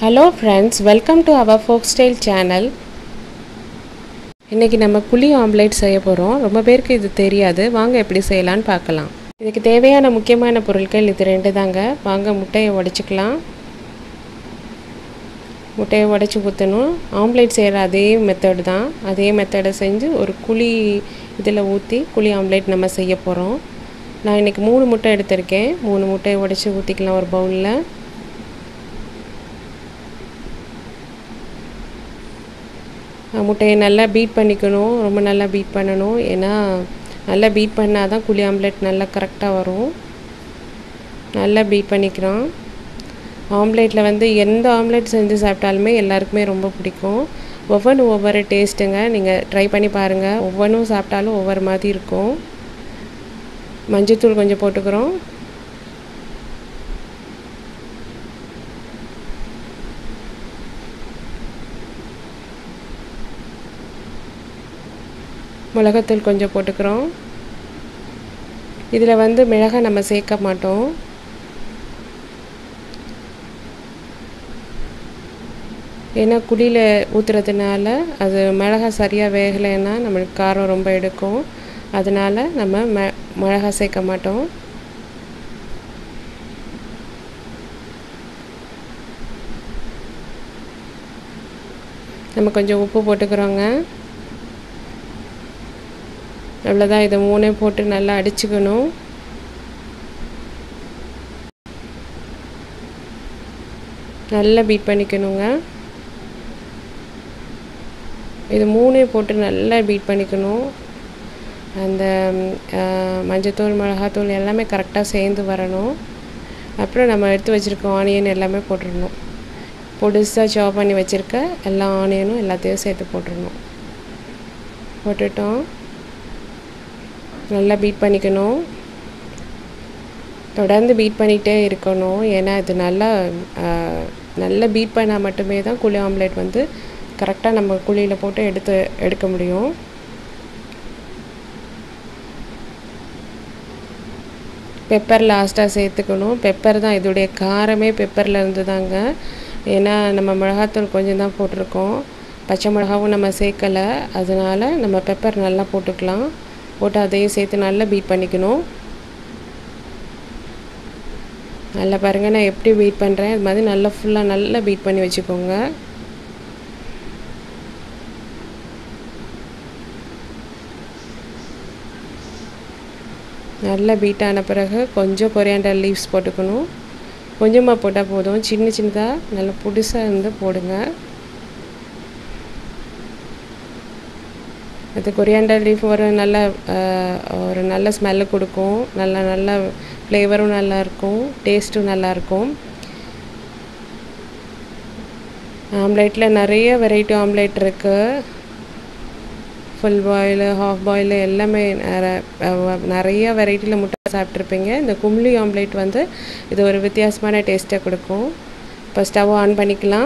hello friends welcome to our folk style channel இன்றைக்கி நம்ம புளி ஆம்லேட் செய்ய போகிறோம் ரொம்ப பேருக்கு இது தெரியாது வாங்க எப்படி செய்யலான்னு பார்க்கலாம் இதுக்கு தேவையான முக்கியமான பொருட்கள் இது ரெண்டு தாங்க வாங்க முட்டையை உடச்சிக்கலாம் முட்டையை உடச்சி ஊற்றணும் ஆம்லேட் செய்கிற அதே மெத்தடு தான் அதே மெத்தடை செஞ்சு ஒரு குழி இதில் ஊற்றி குழி ஆம்லேட் நம்ம செய்ய போகிறோம் நான் இன்றைக்கி மூணு முட்டை எடுத்திருக்கேன் மூணு முட்டையை உடச்சி ஊற்றிக்கலாம் ஒரு பவுலில் முட்டையை நல்லா பீட் பண்ணிக்கணும் ரொம்ப நல்லா பீட் பண்ணணும் ஏன்னா நல்லா பீட் பண்ணால் தான் குழி ஆம்லேட் நல்லா கரெக்டாக வரும் நல்லா பீட் பண்ணிக்கிறோம் ஆம்லேட்டில் வந்து எந்த ஆம்லேட் செஞ்சு சாப்பிட்டாலுமே எல்லாருக்குமே ரொம்ப பிடிக்கும் ஒவ்வொன்றும் ஒவ்வொரு டேஸ்ட்டுங்க நீங்கள் ட்ரை பண்ணி பாருங்கள் ஒவ்வொன்றும் சாப்பிட்டாலும் ஒவ்வொரு மாதிரி இருக்கும் மஞ்சத்தூள் கொஞ்சம் போட்டுக்கிறோம் மிளகாத்தூள் கொஞ்சம் போட்டுக்கிறோம் இதில் வந்து மிளகாய் நம்ம சேர்க்க மாட்டோம் ஏன்னா குழியில் ஊற்றுறதுனால அது மிளகாய் சரியாக வேகலைன்னா நம்மளுக்கு காரம் ரொம்ப எடுக்கும் அதனால் நம்ம ம மிளகாய் சேர்க்க மாட்டோம் நம்ம கொஞ்சம் உப்பு போட்டுக்கிறோங்க அவ்வளோதான் இதை மூணே போட்டு நல்லா அடிச்சுக்கணும் நல்லா பீட் பண்ணிக்கணுங்க இது மூணே போட்டு நல்லா பீட் பண்ணிக்கணும் அந்த மஞ்சத்தூள் மிளகாத்தூள் எல்லாமே கரெக்டாக சேர்ந்து வரணும் அப்புறம் நம்ம எடுத்து வச்சுருக்க ஆனியன் எல்லாமே போட்டுடணும் பொடிசாக சாப் பண்ணி வச்சுருக்க எல்லா ஆனியனும் எல்லாத்தையும் சேர்த்து போட்டுடணும் போட்டுட்டோம் நல்லா பீட் பண்ணிக்கணும் தொடர்ந்து பீட் பண்ணிகிட்டே இருக்கணும் ஏன்னா இது நல்லா நல்லா பீட் பண்ணால் மட்டுமே தான் குழி ஆம்லேட் வந்து கரெக்டாக நம்ம குழியில் போட்டு எடுத்து எடுக்க முடியும் பெப்பர் லாஸ்ட்டாக சேர்த்துக்கணும் பெப்பர் தான் இதோடைய காரமே பெப்பரில் இருந்து தாங்க ஏன்னா நம்ம மிளகாத்தூள் கொஞ்சம் தான் போட்டிருக்கோம் பச்சை மிளகாவும் நம்ம சேர்க்கலை அதனால் நம்ம பெப்பர் நல்லா போட்டுக்கலாம் போட்டு அதையும் சேர்த்து நல்லா பீட் பண்ணிக்கணும் நல்லா பாருங்கள் நான் எப்படி பீட் பண்ணுறேன் அது மாதிரி நல்லா ஃபுல்லாக நல்லா பீட் பண்ணி வச்சுக்கோங்க நல்லா பீட் ஆன பிறகு கொஞ்சம் கொரியாண்டர் லீவ்ஸ் போட்டுக்கணும் கொஞ்சமாக போட்டால் போதும் சின்ன சின்னதாக நல்லா புதுசாக இருந்து போடுங்க அது கொரியாண்டர் லீஃப் ஒரு நல்ல ஒரு நல்ல ஸ்மெல்லு கொடுக்கும் நல்ல நல்ல ஃப்ளேவரும் நல்லாயிருக்கும் டேஸ்ட்டும் நல்லாயிருக்கும் ஆம்லேட்டில் நிறைய வெரைட்டி ஆம்லேட் இருக்குது ஃபுல் பாயில் ஹாஃப் பாயில் எல்லாமே நிறைய வெரைட்டியில் முட்டை சாப்பிட்ருப்பீங்க இந்த கும்ளி ஆம்லேட் வந்து இது ஒரு வித்தியாசமான டேஸ்ட்டை கொடுக்கும் இப்போ ஸ்டவ் ஆன் பண்ணிக்கலாம்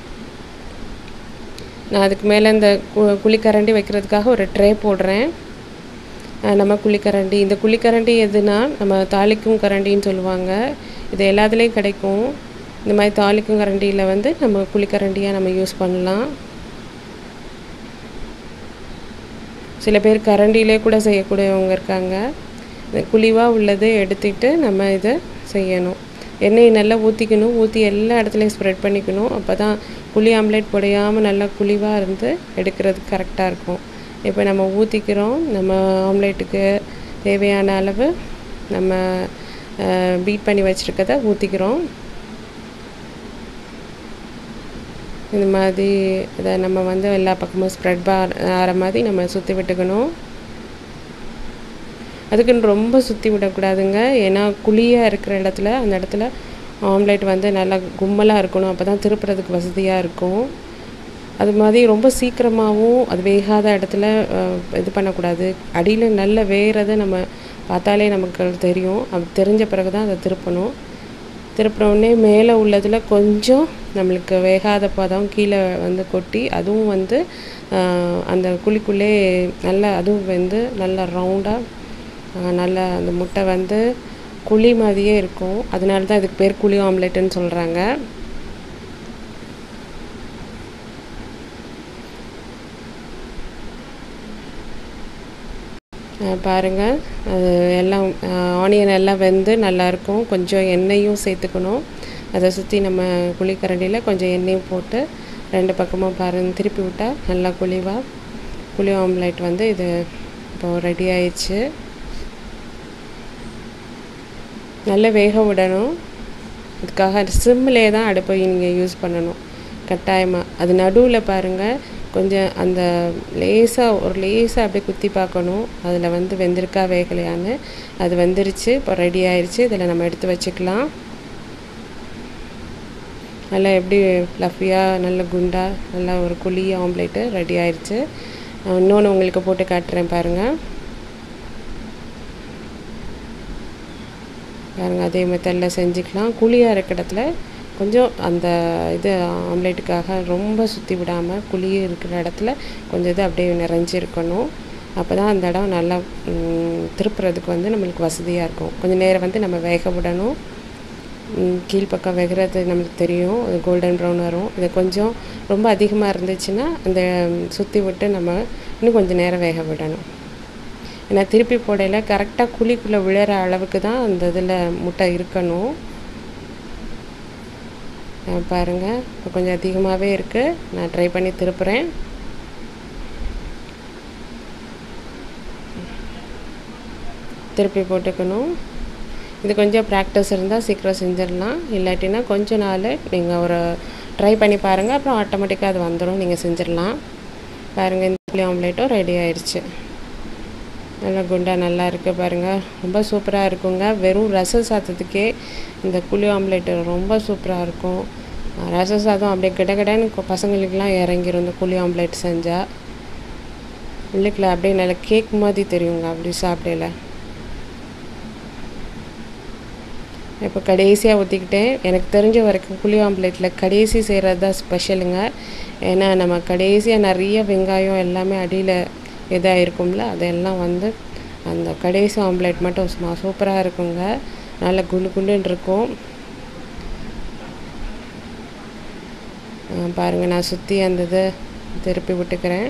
நான் அதுக்கு மேலே இந்த குழிக்கரண்டி வைக்கிறதுக்காக ஒரு ட்ரே போடுறேன் நம்ம குழிக்கரண்டி இந்த குழிக்கரண்டி எதுனா நம்ம தாளிக்கும் கரண்டின்னு சொல்லுவாங்க இது எல்லாத்துலேயும் கிடைக்கும் இந்த மாதிரி தாளிக்கும் கரண்டியில் வந்து நம்ம குழிக்கரண்டியாக நம்ம யூஸ் பண்ணலாம் சில பேர் கரண்டியிலே கூட செய்யக்கூடியவங்க இருக்காங்க இந்த குழிவாக உள்ளதை எடுத்துக்கிட்டு நம்ம இதை செய்யணும் எண்ணெயை நல்லா ஊற்றிக்கணும் ஊற்றி எல்லா இடத்துலையும் ஸ்ப்ரெட் பண்ணிக்கணும் அப்போ தான் புளி ஆம்லேட் புடையாமல் நல்லா குழிவாக இருந்து எடுக்கிறதுக்கு கரெக்டாக இருக்கும் இப்போ நம்ம ஊற்றிக்கிறோம் நம்ம ஆம்லேட்டுக்கு தேவையான அளவு நம்ம பீட் பண்ணி வச்சுருக்கத ஊற்றிக்கிறோம் இந்த மாதிரி இதை நம்ம வந்து எல்லா பக்கமும் ஸ்ப்ரெட் ஆகிற மாதிரி நம்ம சுற்றி விட்டுக்கணும் அதுக்குன்னு ரொம்ப சுற்றி விடக்கூடாதுங்க ஏன்னா குழியாக இருக்கிற இடத்துல அந்த இடத்துல ஆம்லேட் வந்து நல்லா கும்மலாக இருக்கணும் அப்போ தான் திருப்புறதுக்கு வசதியாக இருக்கும் அது மாதிரி ரொம்ப சீக்கிரமாகவும் அது வேகாத இடத்துல இது பண்ணக்கூடாது அடியில் நல்ல வேகிறத நம்ம பார்த்தாலே நமக்கு தெரியும் அது தெரிஞ்ச பிறகு தான் அதை திருப்பணும் திருப்பினோடனே மேலே உள்ளதில் கொஞ்சம் நம்மளுக்கு வேகாத பதம் கீழே வந்து கொட்டி அதுவும் வந்து அந்த குழிக்குள்ளே நல்லா அதுவும் வந்து நல்லா ரவுண்டாக நல்லா அந்த முட்டை வந்து குழி மாதிரியே இருக்கும் அதனால தான் இதுக்கு பேர் குழி ஆம்லெட்டுன்னு சொல்கிறாங்க பாருங்கள் அது எல்லாம் ஆனியன் எல்லாம் வெந்து நல்லாயிருக்கும் கொஞ்சம் எண்ணெயும் சேர்த்துக்கணும் அதை சுற்றி நம்ம குழிக்கரண்டியில் கொஞ்சம் எண்ணெயும் போட்டு ரெண்டு பக்கமும் பாருங்கள் திருப்பி விட்டால் நல்லா குழிவாக புளி ஆம்லேட் வந்து இது இப்போது ரெடி ஆயிடுச்சு நல்லா வேக விடணும் இதுக்காக சிம்மிலே தான் அடுப்பை நீங்கள் யூஸ் பண்ணணும் கட்டாயமாக அது நடுவில் பாருங்கள் கொஞ்சம் அந்த லேசாக ஒரு லேசாக அப்படியே குத்தி பார்க்கணும் அதில் வந்து வெந்திருக்கா வேகலையான்னு அது வெந்துருச்சு இப்போ ரெடி ஆயிடுச்சு இதில் நம்ம எடுத்து வச்சுக்கலாம் நல்லா எப்படி ஃப்ளஃபியாக நல்ல குண்டா நல்லா ஒரு குழி ஆம்லேட்டு ரெடி ஆயிடுச்சு இன்னொன்று உங்களுக்கு போட்டு காட்டுறேன் பாருங்கள் பாருங்கள் அதே மெத்தடில் செஞ்சுக்கலாம் குழியாக இருக்கிற இடத்துல கொஞ்சம் அந்த இது ஆம்லேட்டுக்காக ரொம்ப சுற்றி விடாமல் குழி இருக்கிற இடத்துல கொஞ்சம் இது அப்படியே நிறைஞ்சிருக்கணும் அப்போ தான் அந்த இடம் நல்லா திருப்புறதுக்கு வந்து நம்மளுக்கு வசதியாக இருக்கும் கொஞ்சம் நேரம் வந்து நம்ம வேக விடணும் கீழ்ப்பக்கம் வேகிறது நம்மளுக்கு தெரியும் அது கோல்டன் ப்ரௌன் வரும் இது கொஞ்சம் ரொம்ப அதிகமாக இருந்துச்சுன்னா அந்த சுற்றி விட்டு நம்ம இன்னும் கொஞ்சம் நேரம் வேக விடணும் ஏன்னா திருப்பி போடையில் கரெக்டாக குழிக்குள்ளே விழுற அளவுக்கு தான் அந்த இதில் முட்டை இருக்கணும் பாருங்கள் இப்போ கொஞ்சம் அதிகமாகவே இருக்குது நான் ட்ரை பண்ணி திருப்புறேன் திருப்பி போட்டுக்கணும் இது கொஞ்சம் ப்ராக்டிஸ் இருந்தால் சீக்கிரம் செஞ்சிடலாம் இல்லாட்டினா கொஞ்ச நாள் நீங்கள் ஒரு ட்ரை பண்ணி பாருங்கள் அப்புறம் ஆட்டோமேட்டிக்காக அது வந்துடும் நீங்கள் செஞ்சிடலாம் பாருங்கள் இந்த புளி ஆம்லேட்டும் ரெடி ஆயிடுச்சு நல்லா குண்டா நல்லா இருக்குது பாருங்கள் ரொம்ப சூப்பராக இருக்குங்க வெறும் ரச சாதத்துக்கே இந்த புளி ஆம்லேட்டு ரொம்ப சூப்பராக இருக்கும் ரச சாதம் அப்படியே கிட கிடன்னு பசங்களுக்கெலாம் இறங்கிரும் இந்த புளி ஆம்லேட் செஞ்சால் உள்ளுக்குள்ள அப்படியே நல்லா கேக் மாதிரி தெரியுங்க அப்படி சாப்பிடல இப்போ கடைசியாக ஊற்றிக்கிட்டேன் எனக்கு தெரிஞ்ச வரைக்கும் புளி ஆம்லேட்டில் கடைசி செய்கிறது தான் ஸ்பெஷலுங்க ஏன்னா நம்ம கடைசியாக நிறைய வெங்காயம் எல்லாமே அடியில் இதாக இருக்கும்ல அதெல்லாம் வந்து அந்த கடைசி ஆம்லேட் மட்டும் சும்மா சூப்பராக இருக்குங்க நல்லா குண்டு குண்டுன்னு இருக்கும் பாருங்கள் நான் சுற்றி அந்த இது திருப்பி விட்டுக்கிறேன்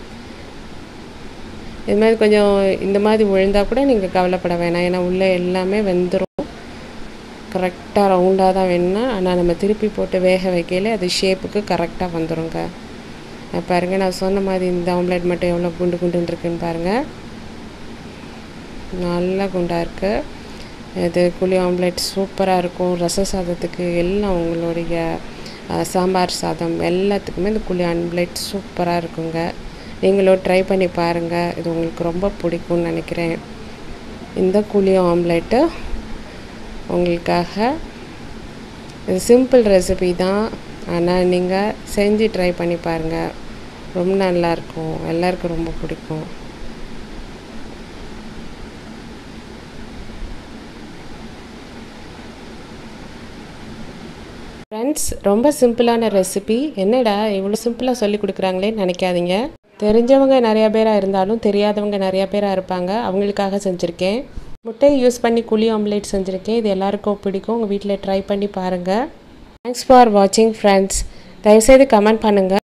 இது மாதிரி கொஞ்சம் இந்த மாதிரி விழுந்தால் கூட நீங்கள் கவலைப்பட வேணாம் ஏன்னா உள்ளே எல்லாமே வெந்துடும் கரெக்டாக ரவுண்டாக தான் வேணும்னா ஆனால் நம்ம திருப்பி போட்டு வேக வைக்கல அது ஷேப்புக்கு கரெக்டாக வந்துடுங்க பாருங்கள் நான் சொன்ன மாதிரி இந்த ஆம்லேட் மட்டும் எவ்வளோ குண்டு குண்டுன்னு இருக்குன்னு பாருங்கள் நல்லா குண்டாக இருக்குது இது புளி ஆம்லேட் சூப்பராக இருக்கும் ரச சாதத்துக்கு எல்லாம் உங்களுடைய சாம்பார் சாதம் எல்லாத்துக்குமே இந்த புளி ஆம்லேட் சூப்பராக இருக்குங்க நீங்களும் ட்ரை பண்ணி பாருங்கள் இது உங்களுக்கு ரொம்ப பிடிக்கும்னு நினைக்கிறேன் இந்த புளி ஆம்லேட்டு உங்களுக்காக இது சிம்பிள் ரெசிபி தான் ஆனால் நீங்கள் செஞ்சு ட்ரை பண்ணி பாருங்கள் ரொம்ப நல்லாயிருக்கும் எல்லாருக்கும் ரொம்ப பிடிக்கும் ஃப்ரெண்ட்ஸ் ரொம்ப சிம்பிளான ரெசிபி என்னடா இவ்வளோ சிம்பிளாக சொல்லி கொடுக்குறாங்களேன்னு நினைக்காதீங்க தெரிஞ்சவங்க நிறையா பேராக இருந்தாலும் தெரியாதவங்க நிறையா பேராக இருப்பாங்க அவங்களுக்காக செஞ்சுருக்கேன் முட்டையை யூஸ் பண்ணி குழி ஆம்லேட் செஞ்சுருக்கேன் இது எல்லாருக்கும் பிடிக்கும் உங்கள் வீட்டில் ட்ரை பண்ணி பாருங்கள் தேங்க்ஸ் ஃபார் வாட்சிங் ஃப்ரெண்ட்ஸ் தயவுசெய்து கமெண்ட் பண்ணுங்கள்